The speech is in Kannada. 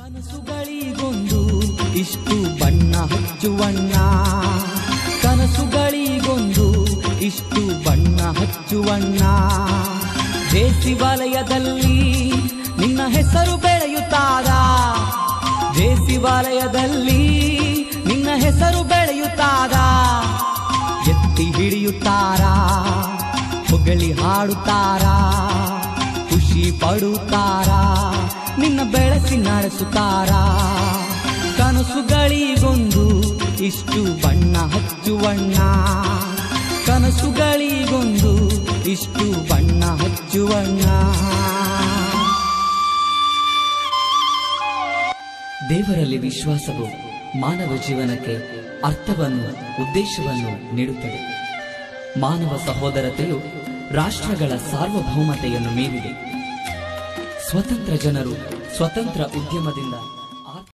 ಕನಸುಗಳಿಗೊಂದು ಇಷ್ಟು ಬಣ್ಣ ಹಚ್ಚುವಣ್ಣ ಕನಸುಗಳಿಗೊಂದು ಇಷ್ಟು ಬಣ್ಣ ಹಚ್ಚುವಣ್ಣ ಜೇಸಿ ವಲಯದಲ್ಲಿ ನಿನ್ನ ಹೆಸರು ಬೆಳೆಯುತ್ತಾರ ಜೇಸಿ ವಲಯದಲ್ಲಿ ನಿನ್ನ ಹೆಸರು ಬೆಳೆಯುತ್ತಾರ ಎತ್ತಿ ಹಿಡಿಯುತ್ತಾರ ಹೊಗಳಿ ಹಾಡುತ್ತಾರ ಖುಷಿ ಪಡುತ್ತಾರ ನಿನ್ನ ಬೆಳೆಸಿ ನಡೆಸುತ್ತಾರ ಕನಸುಗಳಿಗೊಂದು ಇಷ್ಟು ಬಣ್ಣ ಹಚ್ಚುವಣ್ಣ ಕನಸುಗಳಿಗೊಂದು ಇಷ್ಟು ಬಣ್ಣ ಹಚ್ಚುವಣ್ಣ ದೇವರಲ್ಲಿ ವಿಶ್ವಾಸವು ಮಾನವ ಜೀವನಕ್ಕೆ ಅರ್ಥವನ್ನು ಉದ್ದೇಶವನ್ನು ನೀಡುತ್ತದೆ ಮಾನವ ಸಹೋದರತೆಯು ರಾಷ್ಟ್ರಗಳ ಸಾರ್ವಭೌಮತೆಯನ್ನು ಮೀರಿದೆ ಸ್ವತಂತ್ರ ಜನರು ಸ್ವತಂತ್ರ ಉದ್ಯಮದಿಂದ